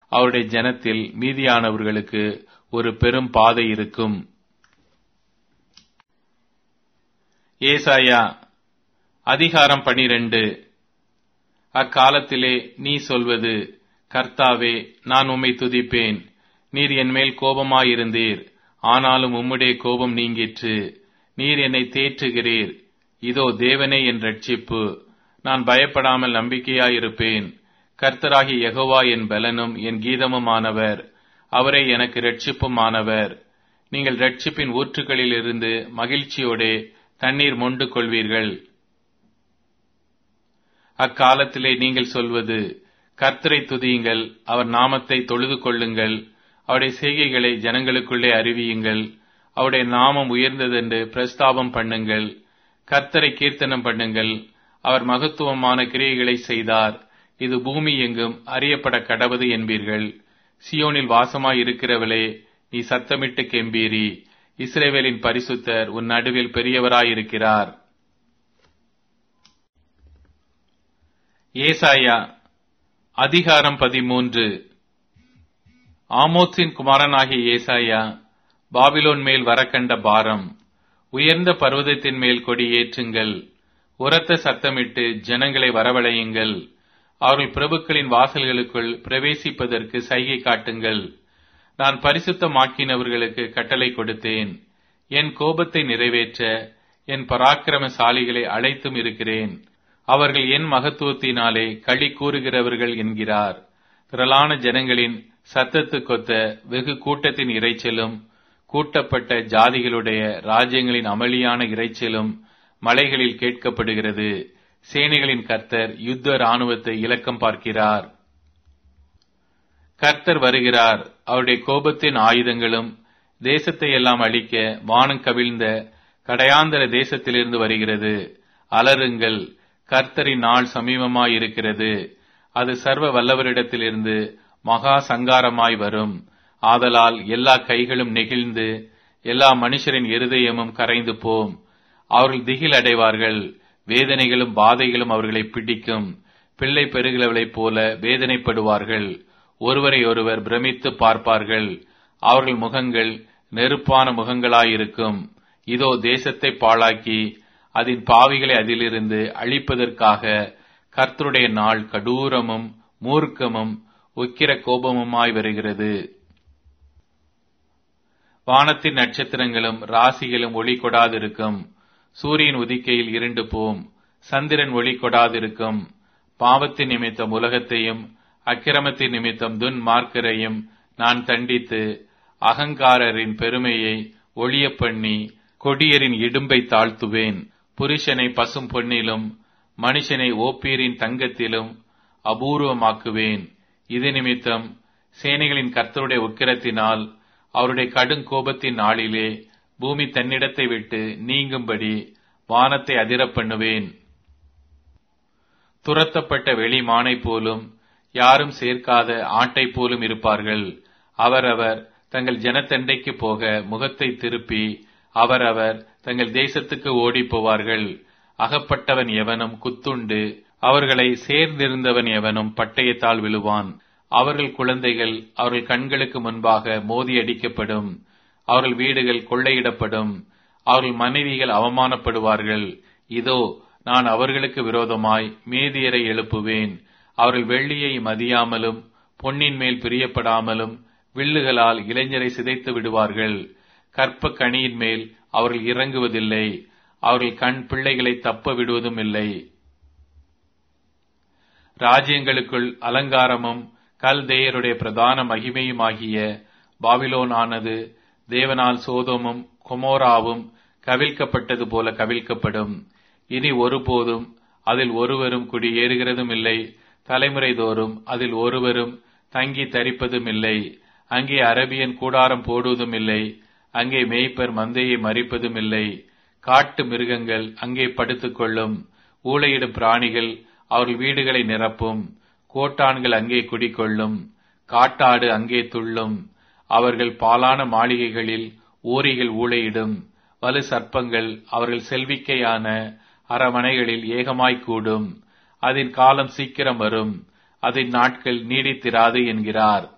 அவருடைய ஜனத்தில் மீதியானவர்களுக்கு ஒரு பெரும் பாதை இருக்கும் ஏசாயா அதிகாரம் பனிரெண்டு அக்காலத்திலே நீ சொல்வது கர்த்தாவே நான் உம்மை துதிப்பேன் நீர் என்மேல் கோபமாயிருந்தீர் ஆனாலும் உம்முடைய கோபம் நீங்கிற்று நீர் என்னை தேற்றுகிறீர் இதோ தேவனே என் ரட்சிப்பு நான் பயப்படாமல் நம்பிக்கையாயிருப்பேன் கர்த்தராகி யெகோவா என் பலனும் என் கீதமுமானவர் அவரே எனக்கு ரட்சிப்புமானவர் நீங்கள் ரட்சிப்பின் ஊற்றுகளிலிருந்து மகிழ்ச்சியோடே தண்ணீர் மொண்டு கொள்வீர்கள் அக்காலத்திலே நீங்கள் சொல்வது கர்த்தரை துதியுங்கள் அவர் நாமத்தை தொழுது கொள்ளுங்கள் அவருடைய செய்கைகளை ஜனங்களுக்குள்ளே அறிவியுங்கள் அவருடைய நாமம் உயர்ந்ததென்று பிரஸ்தாபம் பண்ணுங்கள் கர்த்தரை கீர்த்தனம் பண்ணுங்கள் அவர் மகத்துவமான கிரியைகளை செய்தார் இது பூமி எங்கும் அறியப்பட கடவது என்பீர்கள் சியோனில் வாசமாய் இருக்கிறவளே நீ சத்தமிட்டு கெம்பீரி இஸ்ரேவேலின் பரிசுத்தர் உன் நடுவில் பெரியவராயிருக்கிறார் ஏசாயா அதிகாரம் பதிமூன்று ஆமோத்ஸின் குமாரனாகிய ஏசாயா பாபிலோன் மேல் வரக்கண்ட பாரம் உயர்ந்த பர்வதத்தின் மேல் கொடி ஏற்றுங்கள் உரத்த சத்தமிட்டு ஜனங்களை வரவழையுங்கள் அவர்கள் பிரபுக்களின் வாசல்களுக்குள் பிரவேசிப்பதற்கு சைகை காட்டுங்கள் நான் பரிசுத்தமாக்கினவர்களுக்கு கட்டளை கொடுத்தேன் என் கோபத்தை நிறைவேற்ற என் பராக்கிரமசாலிகளை அழைத்தும் இருக்கிறேன் அவர்கள் என் மகத்துவத்தினாலே களி கூறுகிறவர்கள் என்கிறார் திரளான ஜனங்களின் சத்தத்துக்கொத்த வெகு கூட்டத்தின் இறைச்சலும் கூட்டப்பட்ட ஜாதிகளுடைய ராஜ்யங்களின் அமளியான இறைச்சலும் மலைகளில் கேட்கப்படுகிறது சேனைகளின் கர்த்தர் யுத்த ராணுவத்தை இலக்கம் பார்க்கிறார் கர்த்தர் வருகிறார் அவருடைய கோபத்தின் ஆயுதங்களும் தேசத்தை எல்லாம் அழிக்க வானம் கவிழ்ந்த கடையாந்தர தேசத்திலிருந்து வருகிறது அலருங்கள் கர்த்தரின் நாள் சமீபமாயிருக்கிறது அது சர்வ வல்லவரிடத்திலிருந்து மகா சங்காரமாய் வரும் ஆதலால் எல்லா கைகளும் நெகிழ்ந்து எல்லா மனுஷரின் இருதயமும் கரைந்து போம் அவர்கள் திகில் அடைவார்கள் வேதனைகளும் பாதைகளும் அவர்களை பிடிக்கும் பிள்ளை பெருகிறவளைப் போல வேதனைப்படுவார்கள் ஒருவரை ஒருவர் பிரமித்து பார்ப்பார்கள் அவர்கள் முகங்கள் நெருப்பான முகங்களாயிருக்கும் இதோ தேசத்தை பாழாக்கி அதன் பாவிகளை அதிலிருந்து அழிப்பதற்காக கர்த்தருடைய நாள் கடூரமும் மூர்க்கமும் உக்கிர கோபமுமாய் வருகிறது வானத்தின் நட்சத்திரங்களும் ராசிகளும் ஒளி கொடாதிருக்கும் சூரியன் உதிக்கையில் இருண்டு போம் சந்திரன் ஒளி கொடாதிருக்கும் பாவத்தின் நிமித்தம் உலகத்தையும் அக்கிரமத்தின் நிமித்தம் துன் மார்க்கரையும் நான் தண்டித்து அகங்காரரின் பெருமையை ஒளிய பண்ணி கொடியரின் இடும்பை தாழ்த்துவேன் புருஷனை பசும் பொன்னிலும் மனுஷனை ஓப்பீரின் தங்கத்திலும் அபூர்வமாக்குவேன் இது நிமித்தம் சேனைகளின் கர்த்தருடைய உக்கிரத்தினால் அவருடைய கடும் கோபத்தின் நாளிலே பூமி தன்னிடத்தை விட்டு நீங்கும்படி வானத்தை அதிரப் பண்ணுவேன் துரத்தப்பட்ட வெளி மானை போலும் யாரும் சேர்க்காத ஆட்டை போலும் இருப்பார்கள் அவரவர் தங்கள் ஜனத்தண்டைக்கு போக முகத்தை திருப்பி அவரவர் தங்கள் தேசத்துக்கு ஓடிப் போவார்கள் அகப்பட்டவன் எவனும் குத்துண்டு அவர்களை சேர்ந்திருந்தவன் எவனும் பட்டயத்தால் விழுவான் அவர்கள் குழந்தைகள் அவர்கள் கண்களுக்கு முன்பாக மோதியடிக்கப்படும் அவர்கள் வீடுகள் கொள்ளையிடப்படும் அவர்கள் மனைவிகள் அவமானப்படுவார்கள் இதோ நான் அவர்களுக்கு விரோதமாய் மேதியரை எழுப்புவேன் அவர்கள் வெள்ளியை மதியாமலும் பொன்னின் மேல் பிரியப்படாமலும் வில்லுகளால் இளைஞரை சிதைத்து விடுவார்கள் கற்ப கனியின் மேல் அவர்கள் இறங்குவதில்லை அவர்கள் கண் பிள்ளைகளை தப்ப விடுவதும் இல்லை ராஜ்யங்களுக்குள் அலங்காரமும் கல்தேயருடைய பிரதான மகிமையுமாகிய பாபிலோன் ஆனது தேவனால் சோதோமும் கொமோராவும் கவிழ்க்கப்பட்டது போல கவிழ்க்கப்படும் இனி ஒருபோதும் அதில் ஒருவரும் குடியேறுகிறதும் இல்லை தலைமுறை தோறும் அதில் ஒருவரும் தங்கி தரிப்பதும் இல்லை அங்கே அரபியன் கூடாரம் போடுவதும் இல்லை அங்கே மேய்ப்பர் மந்தையை மறிப்பதும் இல்லை காட்டு மிருகங்கள் அங்கே படுத்துக்கொள்ளும் ஊளையிடும் பிராணிகள் அவர்கள் வீடுகளை நிரப்பும் கோட்டான்கள் அங்கே குடிக்கொள்ளும் காட்டாடு அங்கே துள்ளும் அவர்கள் பாலான மாளிகைகளில் ஊரிகள் ஊளையிடும் வலு சர்ப்பங்கள் அவர்கள் செல்விக்கையான அரமனைகளில் ஏகமாய்க் கூடும் அதன் காலம் சீக்கிரம் வரும் அதன் நாட்கள் நீடித்திராது என்கிறார்